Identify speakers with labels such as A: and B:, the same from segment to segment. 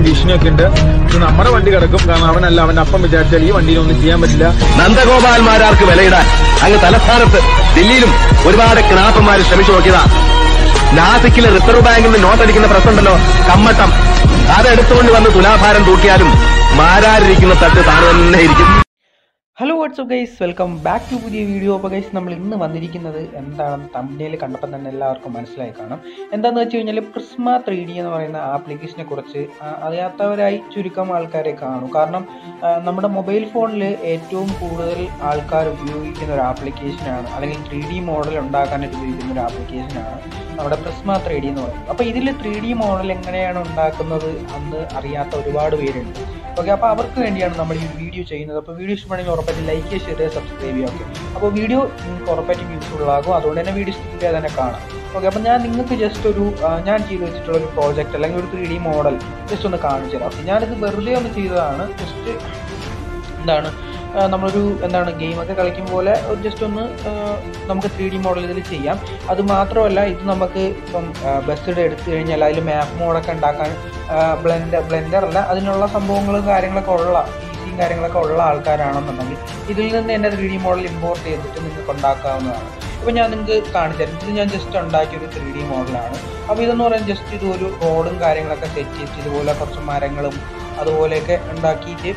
A: ഭീഷണിയൊക്കെ ഉണ്ട് പക്ഷെ നമ്മുടെ വണ്ടി കിടക്കും കാരണം അവനല്ല അവന്റെ അപ്പം വിചാരിച്ചാൽ ഈ വണ്ടിയിൽ ഒന്നും ചെയ്യാൻ പറ്റില്ല
B: നന്ദഗോപാൽമാരാർക്ക് വിലയിടാൻ അങ്ങ് തലസ്ഥാനത്ത് ദില്ലിയിലും ഒരുപാട് കിണാപ്പന്മാർ ശ്രമിച്ചു നോക്കിയതാ നാസിക്കിലെ റിസർവ് ബാങ്കിൽ നിന്ന് നോട്ടടിക്കുന്ന പ്രശ്നമുണ്ടല്ലോ കമ്മട്ടം അതെടുത്തുകൊണ്ട് വന്ന് തുലാഭാരം തൂക്കിയാലും മാരാരിരിക്കുന്ന തട്ട് താൻ തന്നെ ഇരിക്കും
C: hello what's up guys welcome back to പുതിയ വീഡിയോ അപ്പോൾ ഗൈസ് നമ്മൾ ഇന്ന് വന്നിരിക്കുന്നത് എന്താണെന്ന് തമ്മിൽ കണ്ടപ്പോൾ തന്നെ എല്ലാവർക്കും മനസ്സിലായി കാണും എന്താണെന്ന് വെച്ച് കഴിഞ്ഞാൽ പ്രിസ്മ ത്രീ ഡി എന്ന് പറയുന്ന ആപ്ലിക്കേഷനെ കുറിച്ച് ആ, അറിയാത്തവരായി ചുരുക്കം ആൾക്കാരെ കാണും കാരണം ആ, നമ്മുടെ മൊബൈൽ ഫോണിൽ ഏറ്റവും കൂടുതൽ ആൾക്കാർ ഉപയോഗിക്കുന്ന ഒരു ആപ്ലിക്കേഷനാണ് അല്ലെങ്കിൽ ത്രീ ഡി മോഡൽ ഉണ്ടാക്കാനായിട്ട് ഉപയോഗിക്കുന്ന ഒരു ആപ്ലിക്കേഷനാണ് നമ്മുടെ പ്രിസ്മ ത്രീ ഡി എന്ന് പറയുന്നത് അപ്പോൾ ഇതിൽ ത്രീ ഡി മോഡൽ എങ്ങനെയാണ് ഉണ്ടാക്കുന്നത് എന്ന് അറിയാത്ത ഒരുപാട് പേരുണ്ട് ഓക്കെ അപ്പോൾ അവർക്ക് വേണ്ടിയാണ് നമ്മൾ ഈ വീഡിയോ ചെയ്യുന്നത് അപ്പോൾ വീഡിയോ ഇഷ്ടപ്പെടുമെങ്കിൽ ഉറപ്പായിട്ടും ലൈക്ക് ചെയ്യുക ഷെയർ ചെയ്യുക സബ്സ്ക്രൈബ് ചെയ്യുക ഓക്കെ അപ്പോൾ വീഡിയോ നിങ്ങൾക്ക് ഉറപ്പായിട്ടും യൂസ്ഫുൾ ആകും അതുകൊണ്ട് തന്നെ വീഡിയോ സ്കിപ്പ് ചെയ്യാതെ തന്നെ കാണാം ഓക്കെ അപ്പോൾ ഞാൻ നിങ്ങൾക്ക് ജസ്റ്റ് ഒരു ആ, ഞാൻ ചെയ്ത് വെച്ചിട്ടുള്ള ഒരു പ്രോജക്റ്റ് അല്ലെങ്കിൽ ഒരു ത്രീ ഡി മോഡൽ ജസ്റ്റ് ഒന്ന് കാണിച്ചു തരാം ഓക്കെ ഞാനിത് വെറുതെ ഒന്ന് ചെയ്തതാണ് ജസ്റ്റ് എന്താണ് ആ, നമ്മളൊരു എന്താണ് ഗെയിമൊക്കെ കളിക്കും പോലെ ജസ്റ്റ് ഒന്ന് ആ, നമുക്ക് ത്രീ ഡി മോഡൽ ഇതിൽ ചെയ്യാം അത് മാത്രമല്ല ഇത് നമുക്ക് ഇപ്പം ബസ്സിടെ എടുത്തു കഴിഞ്ഞാൽ അതിൽ മാപ്പ് മോഡൊക്കെ ഉണ്ടാക്കാൻ ബ്ലെൻഡർ ബ്ലെൻഡർ അല്ല അതിനുള്ള സംഭവങ്ങളും കാര്യങ്ങളൊക്കെ ഉള്ള ഈസിയും കാര്യങ്ങളൊക്കെ ഉള്ള ആൾക്കാരാണെന്നുണ്ടെങ്കിൽ ഇതിൽ നിന്ന് തന്നെ ത്രീ ഡി മോഡൽ ഇമ്പോർട്ട് ചെയ്തിട്ട് നിങ്ങൾക്ക് ഉണ്ടാക്കാവുന്നതാണ് ഇപ്പോൾ ഞാൻ നിങ്ങൾക്ക് കാണിച്ചു തരാം ഇത് ഞാൻ ജസ്റ്റ് ഉണ്ടാക്കിയ ഒരു ത്രീ ഡി മോഡലാണ് അപ്പോൾ ഇതെന്ന് പറയാൻ ജസ്റ്റ് ഇതൊരു റോഡും കാര്യങ്ങളൊക്കെ സെറ്റ് ചെയ്തിട്ട് ഇതുപോലെ കുറച്ച് മരങ്ങളും അതുപോലെയൊക്കെ ഉണ്ടാക്കിയിട്ട്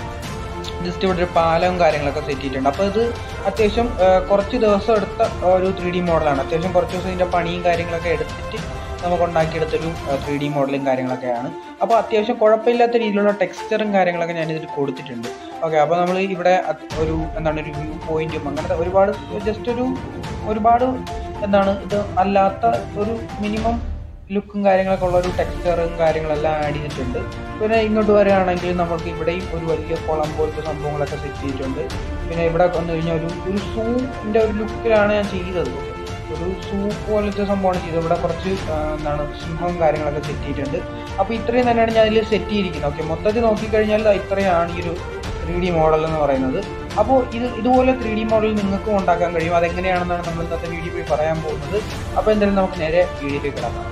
C: ജസ്റ്റ് ഇവിടെ ഒരു പാലവും കാര്യങ്ങളൊക്കെ സെറ്റ് ചെയ്തിട്ടുണ്ട് അപ്പോൾ ഇത് അത്യാവശ്യം ആ, കുറച്ച് ദിവസം എടുത്ത ഒരു ത്രീ ഡി മോഡലാണ് അത്യാവശ്യം കുറച്ച് ദിവസം ഇതിൻ്റെ പണിയും കാര്യങ്ങളൊക്കെ എടുത്തിട്ട് നമുക്ക് ഉണ്ടാക്കിയെടുത്തൊരു ത്രീ ഡി മോഡലും കാര്യങ്ങളൊക്കെയാണ് അപ്പോൾ അത്യാവശ്യം കുഴപ്പമില്ലാത്ത രീതിയിലുള്ള ടെക്സ്ചറും കാര്യങ്ങളൊക്കെ ഞാൻ ഇതിൽ കൊടുത്തിട്ടുണ്ട് ഓക്കെ അപ്പോൾ നമ്മൾ ഇവിടെ അത് ഒരു എന്താണ് ഒരു വ്യൂ പോയിന്റും അങ്ങനത്തെ ഒരുപാട് ജസ്റ്റ് ഒരു ഒരുപാട് എന്താണ് ഇത് അല്ലാത്ത ഒരു മിനിമം ലുക്കും കാര്യങ്ങളൊക്കെ ഉള്ള ഒരു ടെക്സ്ചറും കാര്യങ്ങളെല്ലാം ആഡ് ചെയ്തിട്ടുണ്ട് പിന്നെ ഇങ്ങോട്ട് വരികയാണെങ്കിൽ നമുക്ക് ഇവിടെയും ഒരു വലിയ കുളം പോലത്തെ സംഭവങ്ങളൊക്കെ സെറ്റ് ചെയ്തിട്ടുണ്ട് പിന്നെ ഇവിടെ വന്നു കഴിഞ്ഞാൽ ഒരു ഒരു സൂവിൻ്റെ ഒരു ലുക്കിലാണ് ഞാൻ ചെയ്തത് ഒരു സൂ പോലത്തെ സംഭവമാണ് ചെയ്തത് ഇവിടെ കുറച്ച് ആ, എന്താണ് സിംഹവും കാര്യങ്ങളൊക്കെ സെറ്റ് ചെയ്തിട്ടുണ്ട് അപ്പോൾ ഇത്രയും തന്നെയാണ് ഞാൻ ഇതിൽ സെറ്റ് ചെയ്തിരിക്കുന്നത് ഓക്കെ മൊത്തത്തിൽ നോക്കിക്കഴിഞ്ഞാൽ ദാ ഇത്രയാണ് ഈ ഒരു ത്രീ ഡി മോഡൽ എന്ന് പറയുന്നത് അപ്പോൾ ഇത് ഇതുപോലെ ത്രീ ഡി മോഡൽ നിങ്ങൾക്കും ഉണ്ടാക്കാൻ കഴിയും അതെങ്ങനെയാണെന്നാണ് നമ്മൾ ഇന്നത്തെ വീഡിയോയിൽ പറയാൻ പോകുന്നത് അപ്പോൾ എന്തായാലും നമുക്ക് നേരെ വീഡിയോയിലേക്ക് കിടക്കാം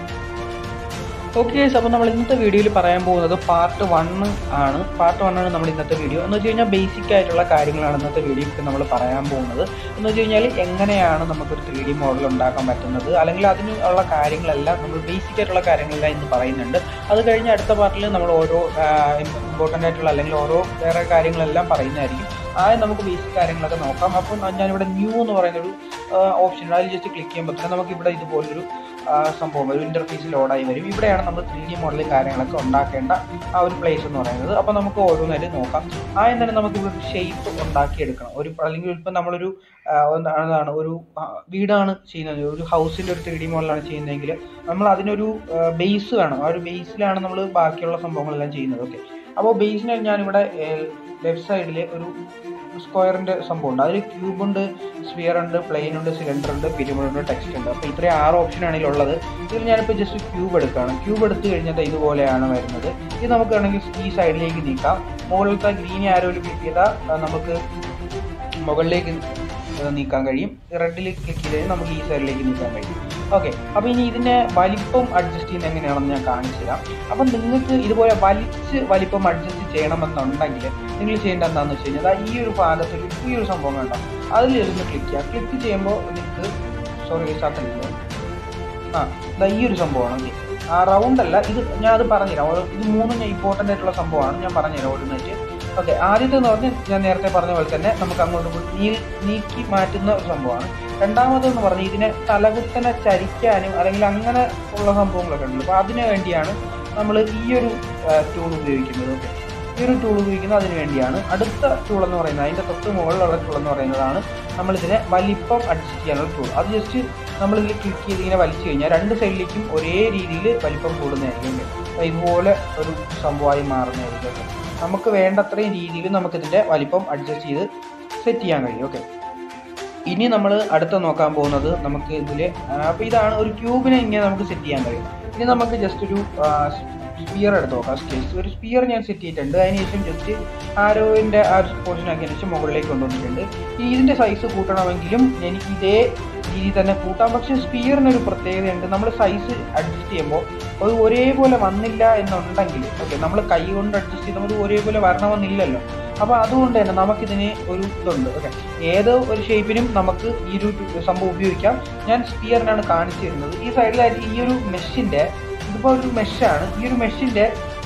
C: ഓക്കെ ഗൈസ് അപ്പോൾ നമ്മൾ ഇന്നത്തെ വീഡിയോയിൽ പറയാൻ പോകുന്നത് പാർട്ട് വൺ ആണ് പാർട്ട് വൺ ആണ് നമ്മൾ ഇന്നത്തെ വീഡിയോ എന്ന് വെച്ച് കഴിഞ്ഞാൽ ബേസിക് ആയിട്ടുള്ള കാര്യങ്ങളാണ് ഇന്നത്തെ വീഡിയോയിൽ നമ്മൾ പറയാൻ പോകുന്നത് എന്ന് വെച്ച് കഴിഞ്ഞാൽ എങ്ങനെയാണ് നമുക്കൊരു ത്രീ ഡി മോഡൽ ഉണ്ടാക്കാൻ പറ്റുന്നത് അല്ലെങ്കിൽ അതിനുള്ള കാര്യങ്ങളെല്ലാം നമ്മൾ ബേസിക് ആയിട്ടുള്ള കാര്യങ്ങളെല്ലാം ഇന്ന് പറയുന്നുണ്ട് അത് കഴിഞ്ഞ് അടുത്ത പാർട്ടിൽ നമ്മൾ ഓരോ ഇമ്പോർട്ടൻ്റ് ആയിട്ടുള്ള അല്ലെങ്കിൽ ഓരോ വേറെ കാര്യങ്ങളെല്ലാം പറയുന്നതായിരിക്കും ആദ്യം നമുക്ക് ബേസിക് കാര്യങ്ങളൊക്കെ നോക്കാം അപ്പം ഞാനിവിടെ ന്യൂ എന്ന് പറയുന്ന ഒരു ഓപ്ഷൻ ഉണ്ട് അതിൽ ജസ്റ്റ് ക്ലിക്ക് ചെയ്യുമ്പോൾ തന്നെ നമുക്ക് ഇവിടെ ഇതുപോലൊരു ആ, സംഭവം ഒരു ഇന്റർഫേസ് ലോഡായി വരും ഇവിടെയാണ് നമ്മൾ ത്രീ ഡി മോഡലും കാര്യങ്ങളൊക്കെ ഉണ്ടാക്കേണ്ട ആ ഒരു പ്ലേസ് എന്ന് പറയുന്നത് അപ്പോൾ നമുക്ക് ഓരോന്നായിട്ട് നോക്കാം ആദ്യം തന്നെ നമുക്ക് ഇവിടെ ഒരു ഷേപ്പ് ഉണ്ടാക്കിയെടുക്കണം ഒരു അല്ലെങ്കിൽ ഇപ്പം നമ്മളൊരു ആ, എന്താണ് ഒരു ആ, വീടാണ് ചെയ്യുന്നത് ഒരു ഹൗസിൻ്റെ ഒരു ത്രീ ഡി മോഡലാണ് ചെയ്യുന്നതെങ്കിൽ നമ്മൾ അതിനൊരു ബേസ് വേണം ആ ഒരു ബേസിലാണ് നമ്മൾ ബാക്കിയുള്ള സംഭവങ്ങളെല്ലാം ചെയ്യുന്നത് ഓക്കെ അപ്പോൾ ബേസിന് ഞാനിവിടെ ലെഫ്റ്റ് സൈഡിൽ ഒരു സ്ക്വയറിൻ്റെ സംഭവമുണ്ട് അതിൽ ക്യൂബ് ഉണ്ട് സ്ഫിയർ ഉണ്ട് പ്ലെയിൻ ഉണ്ട് സിലിണ്ടർ ഉണ്ട് പിരിമിഡ് ഉണ്ട് ടെക്സ്റ്റ് ഉണ്ട് അപ്പോൾ ഇത്രയും ആറ് ഓപ്ഷനാണ് ഇതിലുള്ളത് ഇതിൽ ഞാനിപ്പോൾ ജസ്റ്റ് ക്യൂബ് എടുക്കുകയാണ് ക്യൂബ് എടുത്തു കഴിഞ്ഞാൽ ദാ ഇതുപോലെയാണ് വരുന്നത് ഇത് നമുക്ക് വേണമെങ്കിൽ ഈ സൈഡിലേക്ക് നീക്കാം മുകളിലത്തെ ഗ്രീൻ ആരോയിൽ ക്ലിക്ക് ചെയ്താൽ ആ, നമുക്ക് മുകളിലേക്ക് ആ, നീക്കാൻ കഴിയും റെഡിൽ ക്ലിക്ക് ചെയ്ത് കഴിഞ്ഞാൽ നമുക്ക് ഈ സൈഡിലേക്ക് നീക്കാൻ കഴിയും ഓക്കെ അപ്പോൾ ഇനി ഇതിനെ വലിപ്പം അഡ്ജസ്റ്റ് ചെയ്യുന്നത് എങ്ങനെയാണെന്ന് ഞാൻ കാണിച്ചു തരാം അപ്പം നിങ്ങൾക്ക് ഇതുപോലെ വലിച്ച് വലിപ്പം അഡ്ജസ്റ്റ് ചെയ്യണമെന്നുണ്ടെങ്കിൽ നിങ്ങൾ ചെയ്യേണ്ട എന്താണെന്ന് വെച്ച് കഴിഞ്ഞാൽ ദാ ഈ ഒരു ഭാഗത്തിൽ ഈ ഒരു സംഭവം കണ്ടോ അതിലിരുന്ന് ക്ലിക്ക് ചെയ്യുക ക്ലിക്ക് ചെയ്യുമ്പോൾ നിങ്ങൾക്ക് സോറി സാധനം ആ ദാ ഈ ഒരു സംഭവമാണ് ഓക്കെ ആ റൗണ്ട് അല്ല ഇത് ഞാൻ അത് പറഞ്ഞുതരാം ഓരോ- ഇത് മൂന്നും ഞാൻ ഇമ്പോർട്ടൻ്റ് ആയിട്ടുള്ള സംഭവമാണ് ഞാൻ പറഞ്ഞുതരാം ഓരോന്നായിട്ട് ഓക്കെ ആദ്യത്തെ എന്ന് പറഞ്ഞാൽ ഞാൻ നേരത്തെ പറഞ്ഞ പോലെ തന്നെ നമുക്ക് അങ്ങോട്ട് ഇങ്ങോട്ട് നീ നീക്കി മാറ്റുന്ന ഒരു സംഭവമാണ് രണ്ടാമതെന്ന് പറഞ്ഞാൽ ഇതിനെ തലകുത്തനെ ചരിക്കാനും അല്ലെങ്കിൽ അങ്ങനെ ഉള്ള സംഭവങ്ങളൊക്കെ ഉണ്ട് അപ്പോൾ അതിനു വേണ്ടിയാണ് നമ്മൾ ഈ ഒരു ടൂൾ ഉപയോഗിക്കുന്നത് ഓക്കെ ഈ ഒരു ടൂൾ ഉപയോഗിക്കുന്നത് അതിന് വേണ്ടിയാണ് അടുത്ത ടൂൾ എന്ന് പറയുന്നത് അതിൻ്റെ തൊട്ട് മുകളിലുള്ള ടൂൾ എന്ന് പറയുന്നതാണ് നമ്മളിതിനെ വലിപ്പം അഡ്ജസ്റ്റ് ചെയ്യാനുള്ള ടൂൾ അത് ജസ്റ്റ് നമ്മളിതിൽ ക്ലിക്ക് ചെയ്ത് ഇങ്ങനെ വലിച്ചു കഴിഞ്ഞാൽ രണ്ട് സൈഡിലേക്കും ഒരേ രീതിയിൽ വലിപ്പം കൂടുന്നതായിരിക്കും അപ്പോൾ ഇതുപോലെ ഒരു സംഭവമായി മാറുന്നതായിരിക്കും നമുക്ക് വേണ്ടത്രയും രീതിയിൽ നമുക്കിതിൻ്റെ വലിപ്പം അഡ്ജസ്റ്റ് ചെയ്ത് സെറ്റ് ചെയ്യാൻ കഴിയും ഓക്കെ ഇനി നമ്മൾ അടുത്ത നോക്കാൻ പോകുന്നത് നമുക്ക് ഇതിൽ അപ്പോൾ ഇതാണ് ഒരു ക്യൂബിനെ ഇങ്ങനെ നമുക്ക് സെറ്റ് ചെയ്യാൻ കഴിയും ഇനി നമുക്ക് ജസ്റ്റ് ഒരു സ്പിയർ എടുത്ത് നോക്കാം സ്കെച്ച് ഒരു സ്പിയർ ഞാൻ സെറ്റ് ചെയ്തിട്ടുണ്ട് അതിനുശേഷം ജസ്റ്റ് ആരോവിൻ്റെ ആ ഒരു പോർഷൻ ആക്കിയതിനു ശേഷം മുകളിലേക്ക് കൊണ്ടുവന്നിട്ടുണ്ട് ഈ ഇതിൻ്റെ സൈസ് കൂട്ടണമെങ്കിലും എനിക്ക് ഇതേ രീതിയിൽ തന്നെ കൂട്ടാം പക്ഷേ സ്പിയറിന് ഒരു പ്രത്യേകതയുണ്ട് നമ്മൾ സൈസ് അഡ്ജസ്റ്റ് ചെയ്യുമ്പോൾ അത് ഒരേപോലെ വന്നില്ല എന്നുണ്ടെങ്കിൽ ഓക്കെ നമ്മൾ കൈ കൊണ്ട് അഡ്ജസ്റ്റ് ചെയ്യുമ്പോൾ അത് ഒരേപോലെ വരണമെന്നില്ലല്ലോ അപ്പോൾ അതുകൊണ്ട് തന്നെ നമുക്കിതിന് ഒരു ഇതുണ്ട് ഓക്കെ ഏത് ഒരു ഷേപ്പിനും നമുക്ക് ഈ ഒരു സംഭവം ഉപയോഗിക്കാം ഞാൻ സ്പിയറിനാണ് കാണിച്ചു തരുന്നത് ഈ സൈഡിലായിട്ട് ഈ ഒരു മെഷിൻ്റെ ഇതിപ്പോൾ ഒരു മെഷാണ് ഈ ഒരു മെഷിൻ്റെ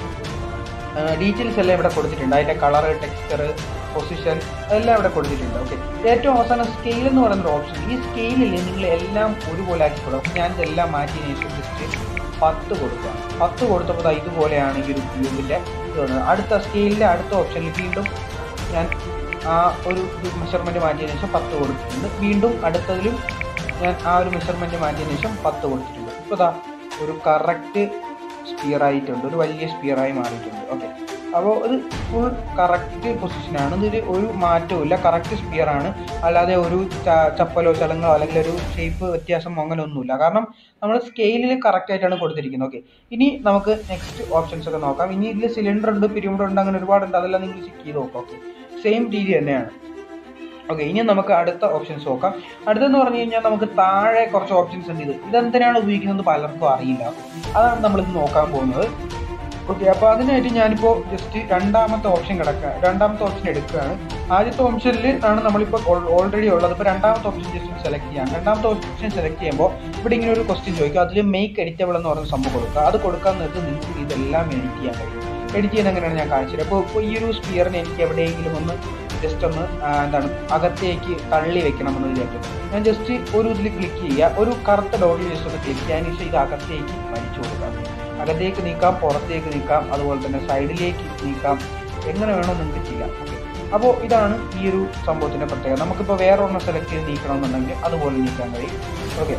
C: ഡീറ്റെയിൽസ് എല്ലാം ഇവിടെ കൊടുത്തിട്ടുണ്ട് അതിൻ്റെ കളറ് ടെക്സ്ചർ പൊസിഷൻ അതെല്ലാം ഇവിടെ കൊടുത്തിട്ടുണ്ട് ഓക്കെ ഏറ്റവും അവസാനം സ്കെയിൽ എന്ന് പറയുന്ന ഓപ്ഷൻ ഈ സ്കെയിലിൽ നിങ്ങൾ എല്ലാം ഒരുപോലെ ആക്കി കൊടുക്കും ഞാൻ ഇതെല്ലാം മാറ്റിയതിന് ശേഷം ജസ്റ്റ് പത്ത് കൊടുക്കുക പത്ത് കൊടുത്തപ്പോൾ ദാ ഇതുപോലെയാണ് ഈ ഒരു ക്യൂബിൻ്റെ ഇത് വന്നത് അടുത്ത സ്കെയിലിൻ്റെ അടുത്ത ഓപ്ഷനിൽ വീണ്ടും ഞാൻ ആ ഒരു മെഷർമെൻറ്റ് മാറ്റിയതിന് ശേഷം പത്ത് കൊടുത്തിട്ടുണ്ട് വീണ്ടും അടുത്തതിലും ഞാൻ ആ ഒരു മെഷർമെൻറ്റ് മാറ്റിയതിന് ശേഷം പത്ത് കൊടുത്തിട്ടുണ്ട് ഇപ്പോൾ ദാ ഒരു കറക്റ്റ് സ്പിയർ ആയിട്ടുണ്ട് ഒരു വലിയ സ്പിയർ ആയി മാറിയിട്ടുണ്ട് ഓക്കെ അപ്പോൾ ഇത് ഫുൾ കറക്റ്റ് പൊസിഷനാണ് ഇതിൽ ഒരു മാറ്റവും ഇല്ല കറക്റ്റ് സ്പിയർ ആണ് അല്ലാതെ ഒരു ച- ചപ്പലോ ചലങ്ങളോ അല്ലെങ്കിൽ ഒരു ഷേപ്പ് വ്യത്യാസം അങ്ങനെ ഒന്നുമില്ല കാരണം നമ്മൾ സ്കെയിലിൽ കറക്റ്റ് ആയിട്ടാണ് കൊടുത്തിരിക്കുന്നത് ഓക്കെ ഇനി നമുക്ക് നെക്സ്റ്റ് ഓപ്ഷൻസ് ഒക്കെ നോക്കാം ഇനി ഇതിൽ സിലിണ്ടർ ഉണ്ട് പിരിമുണ്ട് ഉണ്ട് അങ്ങനെ ഒരുപാടുണ്ട് അതെല്ലാം നിങ്ങൾ ചെക്ക് ചെയ്ത് നോക്കാം ഓക്കെ സെയിം രീതി തന്നെയാണ് ഓക്കെ ഇനി നമുക്ക് അടുത്ത ഓപ്ഷൻസ് നോക്കാം അടുത്തെന്ന് പറഞ്ഞു കഴിഞ്ഞാൽ നമുക്ക് താഴെ കുറച്ച് ഓപ്ഷൻസ് ഉണ്ട് ഇത് ഇതെന്തിനാണ് ഉപയോഗിക്കുന്നത് പലർക്കും അറിയില്ല അതാണ് നമ്മളിത് നോക്കാൻ പോകുന്നത് ഓക്കെ അപ്പോൾ അതിനായിട്ട് ഞാനിപ്പോൾ ജസ്റ്റ് രണ്ടാമത്തെ ഓപ്ഷൻ കിടക്കുക രണ്ടാമത്തെ ഓപ്ഷൻ എടുക്കുകയാണ് ആദ്യത്തെ ഓപ്ഷനിൽ ആണ് നമ്മളിപ്പോൾ ഓൾറെഡി ഉള്ളത് ഇപ്പോൾ രണ്ടാമത്തെ ഓപ്ഷൻ ജസ്റ്റ് സെലക്ട് ചെയ്യാം രണ്ടാമത്തെ ഓപ്ഷൻ സെലക്ട് ചെയ്യുമ്പോൾ ഇവിടെ ഇങ്ങനെ ഒരു ക്വസ്റ്റ്യൻ ചോദിക്കും അതിൽ മേക്ക് എഡിറ്റബിൾ എന്ന് പറയുന്ന സംഭവം കൊടുക്കുക അത് കൊടുക്കാൻ നേരത്ത് നിങ്ങൾക്ക് ഇതെല്ലാം എഡിറ്റ് ചെയ്യാൻ കഴിയും എഡിറ്റ് ചെയ്യുന്ന എങ്ങനെയാണ് ഞാൻ കാണിച്ചത് അപ്പോൾ ഇപ്പോൾ ഈ ഒരു സ്പിയറിനെ എനിക്ക് എവിടെയെങ്കിലും ഒന്ന് ജസ്റ്റ് ഒന്ന് ആ, എന്താണ് അകത്തേക്ക് തള്ളി വെക്കണം എന്ന് വിചാരിച്ചു ഞാൻ ജസ്റ്റ് ഒരു ഇതിൽ ക്ലിക്ക് ചെയ്യുക ഒരു കറുത്ത ഡോട്ടിൽ ജസ്റ്റ് ഒന്ന് ക്ലിക്ക് ചെയ്യാൻ ശേഷം ഇത് അകത്തേക്ക് വലിച്ചു കൊടുക്കാം അകത്തേക്ക് നീക്കാം പുറത്തേക്ക് നീക്കാം അതുപോലെ തന്നെ സൈഡിലേക്ക് നീക്കാം എങ്ങനെ വേണോ നിങ്ങൾക്ക് ചെയ്യാം ഓക്കെ അപ്പോൾ ഇതാണ് ഈ ഒരു സംഭവത്തിൻ്റെ പ്രത്യേകത നമുക്കിപ്പോൾ വേറെ ഒരെണ്ണം സെലക്ട് ചെയ്ത് നീക്കണമെന്നുണ്ടെങ്കിൽ അതുപോലെ നീക്കാൻ കഴിയും ഓക്കെ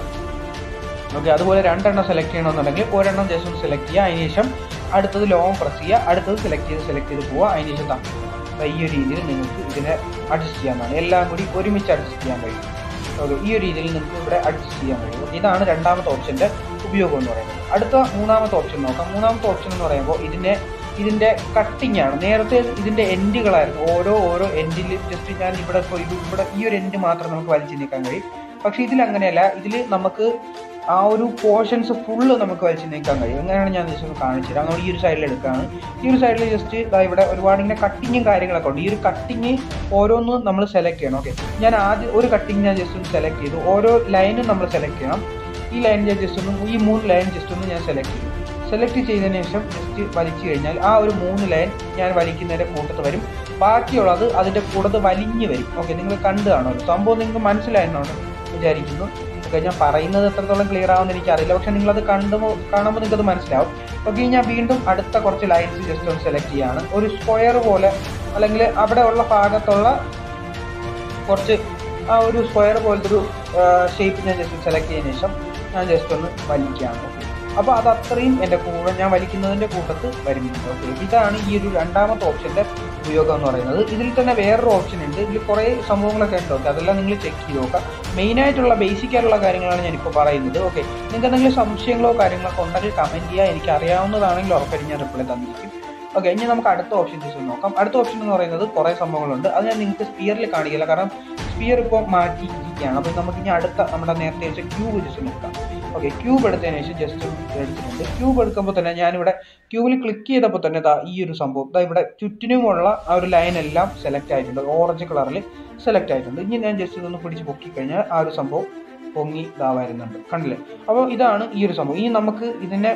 C: ഓക്കെ അതുപോലെ രണ്ടെണ്ണം സെലക്ട് ചെയ്യണമെന്നുണ്ടെങ്കിൽ ഒരെണ്ണം ജസ്റ്റ് ഒന്ന് സെലക്ട് ചെയ്യുക അതിന് ശേഷം അടുത്തത് ലോങ് പ്രസ് ചെയ്യുക അടുത്തത് സെലക്ട് ചെയ്ത് സെലക്ട് ചെയ്ത് പോവുക അതിന് ശേഷം ദാ ദാ ഈ ഒരു രീതിയിൽ നിങ്ങൾക്ക് ഇതിനെ അഡ്ജസ്റ്റ് ചെയ്യാവുന്നതാണ് എല്ലാം കൂടി ഒരുമിച്ച് അഡ്ജസ്റ്റ് ചെയ്യാൻ കഴിയും ഓക്കെ ഈ ഒരു രീതിയിൽ നിങ്ങൾക്ക് ഇവിടെ അഡ്ജസ്റ്റ് ചെയ്യാൻ കഴിയും ഇതാണ് രണ്ടാമത്തെ ഓപ്ഷൻ്റെ ഉപയോഗം എന്ന് പറയുന്നത് അടുത്ത മൂന്നാമത്തെ ഓപ്ഷൻ നോക്കാം മൂന്നാമത്തെ ഓപ്ഷൻ എന്ന് പറയുമ്പോൾ ഇതിൻ്റെ ഇതിൻ്റെ കട്ടിംഗ് ആണ് നേരത്തെ ഇതിൻ്റെ എൻഡുകളായിരുന്നു ഓരോ ഓരോ എൻഡിൽ ജസ്റ്റ് ഞാൻ ഇവിടെ ഇപ്പോൾ ഇത് ഇവിടെ ഈ ഒരു എൻഡ് മാത്രം നമുക്ക് വലിച്ചു നീക്കാൻ കഴിയും പക്ഷേ ഇതിൽ അങ്ങനെയല്ല ഇതിൽ നമുക്ക് ആ ഒരു പോർഷൻസ് ഫുള്ള് നമുക്ക് വലിച്ചു നീക്കാൻ കഴിയും അങ്ങനെയാണ് ഞാൻ ജസ്റ്റ് ഒന്ന് കാണിച്ചത് അങ്ങനെ ഈ ഒരു സൈഡിൽ എടുക്കുകയാണ് ഈ ഒരു സൈഡിൽ ജസ്റ്റ് ഇതാ ഇവിടെ ഒരുപാട് ഇങ്ങനെ കട്ടിങ്ങും കാര്യങ്ങളൊക്കെ ഉണ്ട് ഈ ഒരു കട്ടിങ് ഓരോന്നും നമ്മൾ സെലക്ട് ചെയ്യണം ഓക്കെ ഞാൻ ആദ്യം ഒരു കട്ടിങ് ഞാൻ ജസ്റ്റ് ഒന്ന് സെലക്ട് ചെയ്തു ഓരോ ലൈനും നമ്മൾ സെലക്ട് ചെയ്യണം ഈ ലൈൻ ഞാൻ ജസ്റ്റ് ഒന്ന് ഈ മൂന്ന് ലൈൻ ജസ്റ്റ് ഒന്ന് ഞാൻ സെലക്ട് ചെയ്തു സെലക്ട് ചെയ്തതിന് ശേഷം ജസ്റ്റ് വലിച്ചു കഴിഞ്ഞാൽ ആ ഒരു മൂന്ന് ലൈൻ ഞാൻ വലിക്കുന്നതിൻ്റെ കൂട്ടത്ത് വരും ബാക്കിയുള്ളത് അതിൻ്റെ കൂട്ടത്ത് വലിഞ്ഞ് വരും ഓക്കെ നിങ്ങൾ കണ്ടു കാണുമല്ലോ സംഭവം നിങ്ങൾക്ക് മനസ്സിലായെന്നാണ് വിചാരിക്കുന്നു ഓക്കെ ഞാൻ പറയുന്നത് എത്രത്തോളം ക്ലിയർ ആവുമെന്ന് എനിക്കറിയില്ല പക്ഷെ നിങ്ങളത് കണ്ടുമ്പോൾ കാണുമ്പോൾ നിങ്ങൾക്കത് മനസ്സിലാവും ഓക്കെ ഞാൻ വീണ്ടും അടുത്ത കുറച്ച് ലൈൻസ് ജസ്റ്റ് ഒന്ന് സെലക്ട് ചെയ്യാണ് ഒരു സ്ക്വയർ പോലെ അല്ലെങ്കിൽ അവിടെ ഉള്ള ഭാഗത്തുള്ള കുറച്ച് ആ ഒരു സ്ക്വയർ പോലത്തെ ഒരു ഷേപ്പ് ഞാൻ ജസ്റ്റ് സെലക്ട് ചെയ്തതിന് ശേഷം ഞാൻ ജസ്റ്റ് ഒന്ന് വലിക്കുകയാണ് ഓക്കെ അപ്പോൾ അത് അത്രയും എൻ്റെ കൂടെ ഞാൻ വലിക്കുന്നതിൻ്റെ കൂട്ടത്ത് വരുന്നുണ്ട് ഓക്കെ ഇതാണ് ഈ ഒരു രണ്ടാമത്തെ ഓപ്ഷൻ്റെ ഉപയോഗം എന്ന് പറയുന്നത് ഇതിൽ തന്നെ വേറൊരു ഓപ്ഷൻ ഉണ്ട് ഇതിൽ കുറേ സംഭവങ്ങളൊക്കെ ഉണ്ട് ഓക്കെ അതെല്ലാം നിങ്ങൾ ചെക്ക് ചെയ്ത് നോക്കാം മെയിനായിട്ടുള്ള ബേസിക് ആയിട്ടുള്ള കാര്യങ്ങളാണ് ഞാനിപ്പോൾ പറയുന്നത് ഓക്കെ നിങ്ങൾക്ക് എന്തെങ്കിലും സംശയങ്ങളോ കാര്യങ്ങളൊക്കെ ഉണ്ടെങ്കിൽ കമൻറ്റ് ചെയ്യുക എനിക്ക് അറിയാവുന്നതാണെങ്കിൽ ഉറപ്പായിട്ടും ഞാൻ റിപ്ലൈ തന്നിരിക്കും ഓക്കെ ഇനി നമുക്ക് അടുത്ത ഓപ്ഷൻ ജസ്റ്റ് നോക്കാം അടുത്ത ഓപ്ഷൻ എന്ന് പറയുന്നത് കുറേ സംഭവങ്ങളുണ്ട് അത് ഞാൻ നിങ്ങൾക്ക് സ്പിയറിൽ കാണിക്കില്ല കാരണം സ്പിയർ ഇപ്പോൾ മാറ്റിയിരിക്കുകയാണ് അപ്പോൾ നമുക്ക് ഇനി അടുത്ത നമ്മുടെ നേരത്തെ വെച്ച ക്യൂബ് ജസ്റ്റ് നോക്കാം ഓക്കെ ക്യൂബ് എടുത്തതിന് ശേഷം ജസ്റ്റ് എടുത്തിട്ടുണ്ട് ക്യൂബ് എടുക്കുമ്പോൾ തന്നെ ഞാനിവിടെ ക്യൂബിൽ ക്ലിക്ക് ചെയ്തപ്പോൾ തന്നെ ദാ ഈ ഒരു സംഭവം ദാ ഇവിടെ ചുറ്റിനുമുള്ള ആ ഒരു ലൈൻ എല്ലാം സെലക്ട് ആയിട്ടുണ്ട് ഓറഞ്ച് കളറിൽ സെലക്ട് ആയിട്ടുണ്ട് ഇനി ഞാൻ ജസ്റ്റ് ഇതൊന്ന് പിടിച്ച് പൊക്കി കഴിഞ്ഞാൽ ആ ഒരു സംഭവം പൊങ്ങി ഇതാ വരുന്നുണ്ട് കണ്ടില്ലേ അപ്പോൾ ഇതാണ് ഈ ഒരു സംഭവം ഇനി നമുക്ക് ഇതിനെ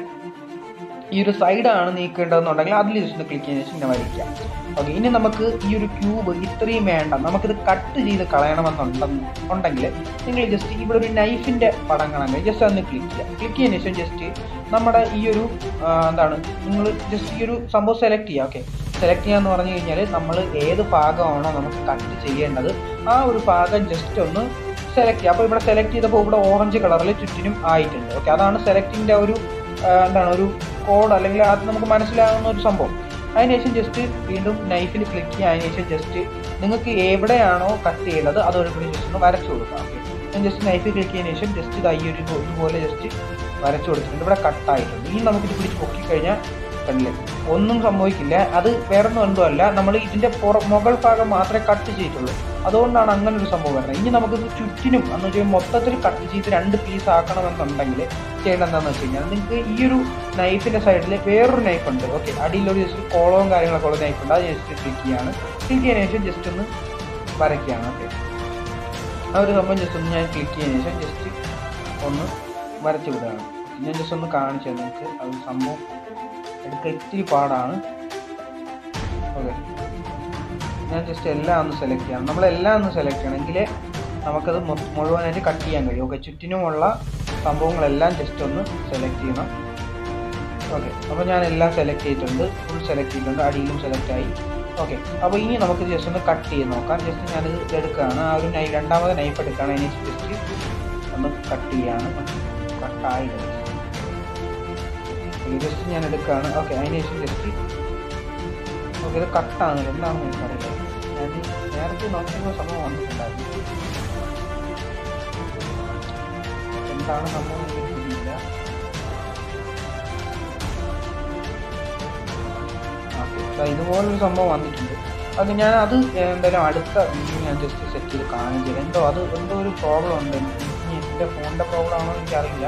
C: ഈ ഒരു സൈഡാണ് നീക്കേണ്ടതെന്നുണ്ടെങ്കിൽ അതിൽ ജസ്റ്റ് ക്ലിക്ക് ചെയ്തതിന് ശേഷം ഇങ്ങനെ വലിക്കാം ഓക്കെ ഇനി നമുക്ക് ഈ ഒരു ക്യൂബ് ഇത്രയും വേണ്ട നമുക്കിത് കട്ട് ചെയ്ത് കളയണമെന്നുണ്ടെന്ന് ഉണ്ടെങ്കിൽ നിങ്ങൾ ജസ്റ്റ് ഇവിടെ ഒരു നൈഫിൻ്റെ പടം കാണാൻ ജസ്റ്റ് അതൊന്ന് ക്ലിക്ക് ചെയ്യുക ക്ലിക്ക് ചെയ്തതിന് ശേഷം ജസ്റ്റ് നമ്മുടെ ഈ ഒരു ആ, എന്താണ് നിങ്ങൾ ജസ്റ്റ് ഈ ഒരു സംഭവം സെലക്ട് ചെയ്യുക ഓക്കെ സെലക്ട് ചെയ്യാന്ന് പറഞ്ഞു കഴിഞ്ഞാൽ നമ്മൾ ഏത് ഭാഗമാണോ നമുക്ക് കട്ട് ചെയ്യേണ്ടത് ആ ഒരു ഭാഗം ജസ്റ്റ് ഒന്ന് സെലക്ട് ചെയ്യുക അപ്പോൾ ഇവിടെ സെലക്ട് ചെയ്തപ്പോൾ ഇവിടെ ഓറഞ്ച് കളറിൽ ചുറ്റിനും ആയിട്ടുണ്ട് ഓക്കെ അതാണ് സെലക്ടിൻ്റെ ഒരു ആ, എന്താണ് ഒരു കോഡ് അല്ലെങ്കിൽ അത് നമുക്ക് മനസ്സിലാകുന്ന ഒരു സംഭവം അതിനുശേഷം ജസ്റ്റ് വീണ്ടും നൈഫിൽ ക്ലിക്ക് ചെയ്യുക അതിനുശേഷം ജസ്റ്റ് നിങ്ങൾക്ക് എവിടെയാണോ കട്ട് ചെയ്യേണ്ടത് അതൊരു കൂടി ജസ്റ്റ് ഒന്ന് വരച്ചു കൊടുക്കാം ഓക്കെ ഞാൻ ജസ്റ്റ് നൈഫിൽ ക്ലിക്ക് ചെയ്തതിന് ശേഷം ജസ്റ്റ് ഇത് ഈ ഒരു ഇതുപോലെ ജസ്റ്റ് വരച്ചു കൊടുത്തിട്ടുണ്ട് ഇവിടെ കട്ടായിട്ടുണ്ട് ഇനി നമുക്കിത് പിടിച്ച് പൊക്കി കഴിഞ്ഞാൽ കണ്ടില്ലേ ഒന്നും സംഭവിക്കില്ല അത് വേറൊന്നും എന്തുമല്ല നമ്മൾ ഇതിൻ്റെ പുറ മുകൾ ഭാഗം മാത്രമേ കട്ട് ചെയ്തിട്ടുള്ളൂ അതുകൊണ്ടാണ് അങ്ങനെ ഒരു സംഭവം വരുന്നത് ഇനി നമുക്കിത് ചുറ്റിനും എന്ന് വെച്ചാൽ മൊത്തത്തിൽ കട്ട് ചെയ്ത് രണ്ട് പീസ് ആക്കണമെന്നുണ്ടെങ്കിൽ ചെയ്യേണ്ട എന്താണെന്ന് വെച്ച് കഴിഞ്ഞാൽ നിങ്ങൾക്ക് ഈ ഒരു നൈഫിൻ്റെ സൈഡിൽ വേറൊരു നൈഫ് ഉണ്ട് ഓക്കെ അടിയിലൊരു ജസ്റ്റ് കോളവും കാര്യങ്ങളൊക്കെ ഉള്ള നൈഫ് ഉണ്ട് അത് ജസ്റ്റ് ക്ലിക്ക് ചെയ്യാണ് ക്ലിക്ക് ചെയ്തതിനു ശേഷം ജസ്റ്റ് ഒന്ന് വരയ്ക്കുകയാണ് ഓക്കെ ആ ഒരു സംഭവം ജസ്റ്റ് ഒന്ന് ഞാൻ ക്ലിക്ക് ചെയ്തതിനു ശേഷം ജസ്റ്റ് ഒന്ന് വരച്ച് വിടുകയാണ് ഞാൻ ജസ്റ്റ് ഒന്ന് കാണിച്ചു തരാം നിങ്ങൾക്ക് അത് സംഭവം എടുക്കാൻ ഇത്തിരി പാടാണ് ഓക്കെ ഞാൻ ജസ്റ്റ് എല്ലാം ഒന്ന് സെലക്ട് ചെയ്യണം നമ്മളെല്ലാം ഒന്ന് സെലക്ട് ചെയ്യണമെങ്കിൽ നമുക്കത് മൊ- മുഴുവനായിട്ട് കട്ട് ചെയ്യാൻ കഴിയും ഓക്കെ ചുറ്റിനുമുള്ള സംഭവങ്ങളെല്ലാം ജസ്റ്റ് ഒന്ന് സെലക്ട് ചെയ്യണം ഓക്കെ അപ്പോൾ ഞാൻ എല്ലാം സെലക്ട് ചെയ്തിട്ടുണ്ട് ഫുൾ സെലക്ട് ചെയ്തിട്ടുണ്ട് അടിയിലും സെലക്ട് ആയി ഓക്കെ അപ്പോൾ ഇനി നമുക്ക് ജസ്റ്റ് ഒന്ന് കട്ട് ചെയ്ത് നോക്കാം ജസ്റ്റ് ഞാനിത് എടുക്കുകയാണ് ആ ഒരു നൈ രണ്ടാമത് നൈഫ് എടുക്കുകയാണ് അതിന് ജസ്റ്റ് ഒന്ന് കട്ട് ചെയ്യാണ് കട്ടായി ജസ്റ്റ് ഞാൻ എടുക്കുകയാണ് ഓക്കെ അതിന് ശേഷം ജസ്റ്റ് ഓക്കെ ഇത് കട്ടാണ് എന്താണെന്ന് എനിക്കറിയില്ല ഞാൻ നേരത്തെ നോക്കിയപ്പോൾ സംഭവം വന്നിട്ടുണ്ടായിരുന്നു എന്താണ് സംഭവം എന്ന് എനിക്ക് പിടിയില്ല ഓക്കെ ദാ ഇതുപോലൊരു സംഭവം വന്നിട്ടുണ്ട് അത് ഞാൻ അത് എന്തായാലും അടുത്ത വീഡിയോ ഞാൻ ജസ്റ്റ് സെറ്റ് ചെയ്ത് കാണിച്ചു തരാം എന്തോ അത് എന്തോ ഒരു പ്രോബ്ലം ഉണ്ട് ഇനി എൻ്റെ ഫോണിൻ്റെ പ്രോബ്ലം ആണോ എന്ന് എനിക്കറിയില്ല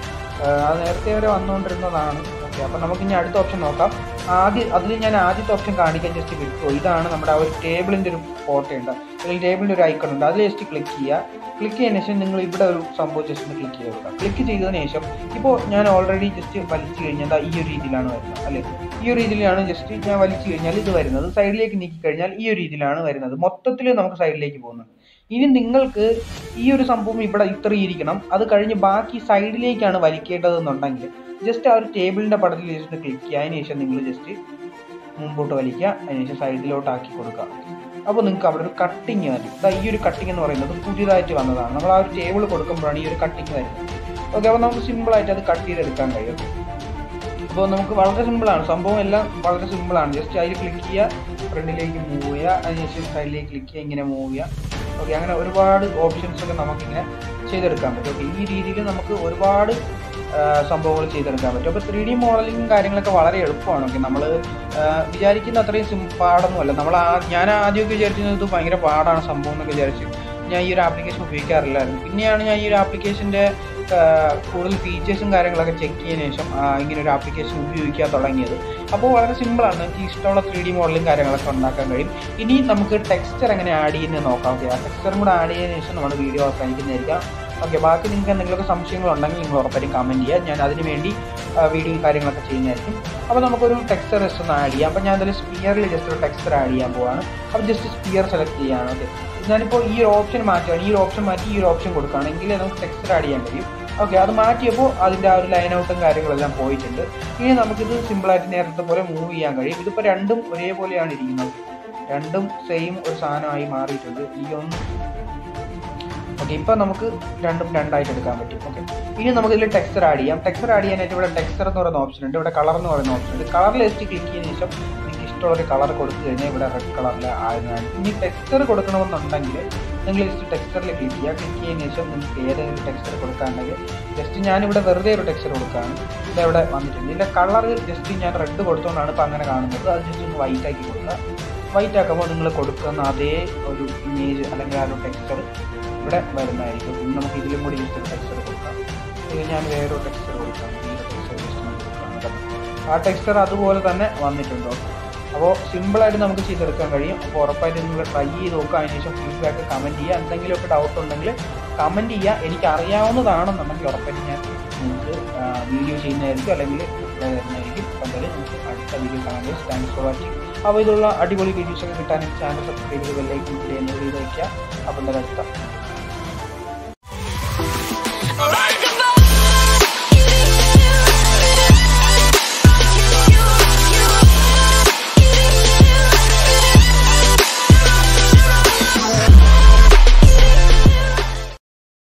C: ആഹ് അത് നേരത്തെ വരെ വന്നുകൊണ്ടിരുന്നതാണ് ഓക്കെ അപ്പം നമുക്ക് ഇനി അടുത്ത ഓപ്ഷൻ നോക്കാം ആദ്യം അതിൽ ഞാൻ ആദ്യത്തെ ഓപ്ഷൻ കാണിക്കാൻ ജസ്റ്റ് വിട്ടു ഇതാണ് നമ്മുടെ ആ ഒരു ടേബിളിൻ്റെ ഒരു ഫോട്ടോ ഉണ്ട് അല്ലെങ്കിൽ ടേബിളിൻ്റെ ഒരു ഐക്കൺ ഉണ്ട് അതിൽ ജസ്റ്റ് ക്ലിക്ക് ചെയ്യുക ക്ലിക്ക് ചെയ്തതിന് ശേഷം നിങ്ങൾ ഇവിടെ ഒരു സംഭവം ജസ്റ്റ് ഒന്ന് ക്ലിക്ക് ചെയ്ത് കൊടുക്കുക ക്ലിക്ക് ചെയ്തതിന് ശേഷം ഇപ്പോൾ ഞാൻ ഓൾറെഡി ജസ്റ്റ് വലിച്ചു കഴിഞ്ഞാൽ ദാ ഈ ഒരു രീതിയിലാണ് വരുന്നത് അല്ലേ ഈ ഒരു രീതിയിലാണ് ജസ്റ്റ് ഞാൻ വലിച്ചു കഴിഞ്ഞാൽ ഇത് വരുന്നത് സൈഡിലേക്ക് നീക്കി കഴിഞ്ഞാൽ ഈ ഒരു രീതിയിലാണ് വരുന്നത് മൊത്തത്തിൽ നമുക്ക് സൈഡിലേക്ക് പോകുന്നത് ഇനി നിങ്ങൾക്ക് ഈ ഒരു സംഭവം ഇവിടെ ഇത്ര ഇരിക്കണം അത് കഴിഞ്ഞ് ബാക്കി സൈഡിലേക്കാണ് വലിക്കേണ്ടതെന്നുണ്ടെങ്കിൽ ജസ്റ്റ് ആ ഒരു ടേബിളിൻ്റെ പടത്തിൽ ജസ്റ്റ് ക്ലിക്ക് ചെയ്യുക അതിന് ശേഷം നിങ്ങൾ ജസ്റ്റ് മുമ്പോട്ട് വലിക്കുക അതിനുശേഷം സൈഡിലോട്ട് ആക്കി കൊടുക്കുക അപ്പോൾ നിങ്ങൾക്ക് അവിടെ ഒരു കട്ടിങ് വരും ദാ ഈ ഒരു കട്ടിങ് എന്ന് പറയുന്നത് പുതിയതായിട്ട് വന്നതാണ് നമ്മൾ ആ ഒരു ടേബിൾ കൊടുക്കുമ്പോഴാണ് ഈ ഒരു കട്ടിങ് വരുന്നത് ഓക്കെ അപ്പോൾ നമുക്ക് സിമ്പിളായിട്ട് അത് കട്ട് ചെയ്തെടുക്കാൻ കഴിയും അപ്പോൾ നമുക്ക് വളരെ സിമ്പിളാണ് സംഭവം എല്ലാം വളരെ സിമ്പിളാണ് ജസ്റ്റ് അതിൽ ക്ലിക്ക് ചെയ്യുക ഫ്രണ്ടിലേക്ക് മൂവ് ചെയ്യുക അതിനുശേഷം സൈഡിലേക്ക് ക്ലിക്ക് ചെയ്യുക ഇങ്ങനെ മൂവ് ചെയ്യുക ഓക്കെ അങ്ങനെ ഒരുപാട് ഓപ്ഷൻസ് ഒക്കെ നമുക്കിങ്ങനെ ചെയ്തെടുക്കാൻ പറ്റും ഓക്കെ ഈ രീതിയിൽ നമുക്ക് ഒരുപാട് സംഭവങ്ങൾ ചെയ്തെടുക്കാൻ പറ്റും അപ്പോൾ ത്രീ ഡി മോഡലിംഗും കാര്യങ്ങളൊക്കെ വളരെ എളുപ്പമാണ് ഓക്കെ നമ്മൾ വിചാരിക്കുന്ന അത്രയും സിം പാടൊന്നുമല്ല നമ്മൾ ആ ഞാൻ ആദ്യമൊക്കെ വിചാരിച്ചിരുന്നത് ഇത് ഭയങ്കര പാടാണ് സംഭവം എന്നൊക്കെ വിചാരിച്ചു ഞാൻ ഈ ഒരു ആപ്ലിക്കേഷൻ ഉപയോഗിക്കാറില്ലായിരുന്നു പിന്നെയാണ് ഞാൻ ഈ ഒരു ആപ്ലിക്കേഷൻ്റെ കൂടുതൽ ഫീച്ചേഴ്സും കാര്യങ്ങളൊക്കെ ചെക്ക് ചെയ്തതിനു ശേഷം ആ, ഇങ്ങനെ ഒരു ആപ്ലിക്കേഷൻ ഉപയോഗിക്കാൻ തുടങ്ങിയത് അപ്പോൾ വളരെ സിമ്പിളാണ് എനിക്ക് ഇഷ്ടമുള്ള ത്രീ ഡി മോഡലും കാര്യങ്ങളൊക്കെ ഉണ്ടാക്കാൻ കഴിയും ഇനി നമുക്ക് ടെക്സ്ചർ എങ്ങനെ ആഡ് ചെയ്യുന്നത് നോക്കാം ഓക്കെ ആ ടെക്സ്ചറും കൂടെ ആഡ് ചെയ്തതിനു ശേഷം നമ്മുടെ വീഡിയോ അവസാനിക്കുന്നതായിരിക്കാം ഓക്കെ ബാക്കി നിങ്ങൾക്ക് എന്തെങ്കിലുമൊക്കെ സംശയങ്ങളുണ്ടെങ്കിൽ നിങ്ങൾ ഉറപ്പായിട്ടും കമൻറ്റ് ചെയ്യുക ഞാൻ അതിന് വേണ്ടി വീഡിയോയും കാര്യങ്ങളൊക്കെ ചെയ്യുന്നതായിരിക്കും അപ്പോൾ നമുക്കൊരു ടെക്സ്ചർ ജസ്റ്റ് ഒന്ന് ആഡ് ചെയ്യാം അപ്പോൾ ഞാൻ അതിൽ സ്പിയറിൽ ജസ്റ്റ് ഒരു ടെക്സ്ചർ ആഡ് ചെയ്യാൻ പോവാണ് അപ്പോൾ ജസ്റ്റ് സ്പിയർ സെലക്ട് ചെയ്യാണ് ഓക്കെ ഞാനിപ്പോൾ ഈ ഒരു ഓപ്ഷൻ മാറ്റുകയാണ് ഈ ഒരു ഓപ്ഷൻ മാറ്റി ഈ ഒരു ഓപ്ഷൻ കൊടുക്കുകയാണെങ്കിൽ നമുക്ക് ടെക്സ്ചർ ആഡ് ചെയ്യാൻ കഴിയും ഓക്കെ അത് മാറ്റിയപ്പോൾ അതിൻ്റെ ആ ഒരു ലൈൻ ഔട്ടും കാര്യങ്ങളെല്ലാം പോയിട്ടുണ്ട് ഇനി നമുക്കിത് സിമ്പിളായിട്ട് നേരത്തെ പോലെ മൂവ് ചെയ്യാൻ കഴിയും ഇതിപ്പോൾ രണ്ടും ഒരേപോലെയാണ് ഇരിക്കുന്നത് രണ്ടും സെയിം ഒരു സാധനമായി മാറിയിട്ടുണ്ട് ഈ ഒന്ന് ഓക്കെ ഇപ്പോൾ നമുക്ക് രണ്ടും രണ്ടായിട്ട് എടുക്കാൻ പറ്റും ഓക്കെ ഇനി നമുക്ക് ഇതിൽ ടെക്സ്ചർ ആഡ് ചെയ്യാം ടെക്സ്ചർ ആഡ് ചെയ്യാനായിട്ട് ഇവിടെ ടെക്സ്ചർ എന്ന് പറയുന്ന ഓപ്ഷൻ ഉണ്ട് ഇവിടെ കളർ എന്ന് പറയുന്ന ഓപ്ഷൻ ഉണ്ട് കളറിൽ ജസ്റ്റ് ക്ലിക്ക് ചെയ്തതിനു ശേഷം നിങ്ങൾക്ക് ഇഷ്ടമുള്ളൊരു കളർ കൊടുത്തു കഴിഞ്ഞാൽ ഇവിടെ റെഡ് കളറിൽ ആയതാണ് ഇനി ടെക്സ്ചർ കൊടുക്കണമെന്നുണ്ടെങ്കിൽ നിങ്ങൾ ജസ്റ്റ് ടെക്സ്ചറിൽ ക്ലിക്ക് ചെയ്യുക ക്ലിക്ക് ചെയ്തതിനു ശേഷം നിങ്ങൾക്ക് ഏതെങ്കിലും ടെക്സ്ചർ കൊടുക്കാനുണ്ടെങ്കിൽ ജസ്റ്റ് ഞാനിവിടെ വെറുതെ ഒരു ടെക്സ്ചർ കൊടുക്കുകയാണ് ഇതവിടെ വന്നിട്ടുണ്ട് ഇതിൻ്റെ കളർ ജസ്റ്റ് ഞാൻ റെഡ് കൊടുത്തുകൊണ്ടാണ് ഇപ്പോൾ അങ്ങനെ കാണുന്നത് അത് ജസ്റ്റ് ഒന്ന് വൈറ്റ് ആക്കി കൊടുക്കുക വൈറ്റ് ആക്കുമ്പോൾ നിങ്ങൾ കൊടുക്കുന്ന അതേ ഒരു ഇമേജ് അല്ലെങ്കിൽ ആ ഒരു ടെക്സ്ചർ ഇവിടെ വരുന്നതായിരിക്കും ഇനി നമുക്ക് ഇതിലും കൂടി ജസ്റ്റ് ഒരു ടെക്സ്ചർ കൊടുക്കാം ഇത് ഞാൻ വേറൊരു ടെക്സ്ചർ കൊടുക്കാം ഈ ഒരു ടെക്സ്ചർ ജസ്റ്റ് ഒന്ന് കൊടുക്കാം കേട്ടോ. ആ ടെക്സ്ചർ അതുപോലെ തന്നെ വന്നിട്ടുണ്ടോ അപ്പോൾ സിമ്പിളായിട്ട് നമുക്ക് ചെയ്തെടുക്കാൻ കഴിയും അപ്പോൾ ഉറപ്പായിട്ട് നിങ്ങൾ ട്രൈ ചെയ്ത് നോക്കുക അതിനുശേഷം ഫീഡ്ബാക്ക് കമൻറ്റ് ചെയ്യുക എന്തെങ്കിലുമൊക്കെ ഡൗട്ട് ഉണ്ടെങ്കിൽ കമൻറ്റ് ചെയ്യുക എനിക്ക് അറിയാവുന്നതാണെന്നുണ്ടെങ്കിൽ ഉറപ്പായിട്ട് ഞാൻ നിങ്ങൾക്ക് വീഡിയോ ചെയ്യുന്നതായിരിക്കും അല്ലെങ്കിൽ റിപ്ലൈ തരുന്നതായിരിക്കും അപ്പോൾ എന്തായാലും നമുക്ക് അടുത്ത വീഡിയോ കാണാൻ താങ്ക്സ് ഫോർ വാച്ചിങ് അപ്പോൾ ഇതുള്ള അടിപൊളി വീഡിയോസ് ഒക്കെ കിട്ടാൻ ചാനൽ സബ്സ്ക്രൈബ് ചെയ്ത് ബെല്ലൈക്കൻ ക്ലിക്ക് ചെയ്യുന്നത് ചെയ്ത് വയ്ക്കുക അപ്പോൾ എന്തായാലും അടുത്ത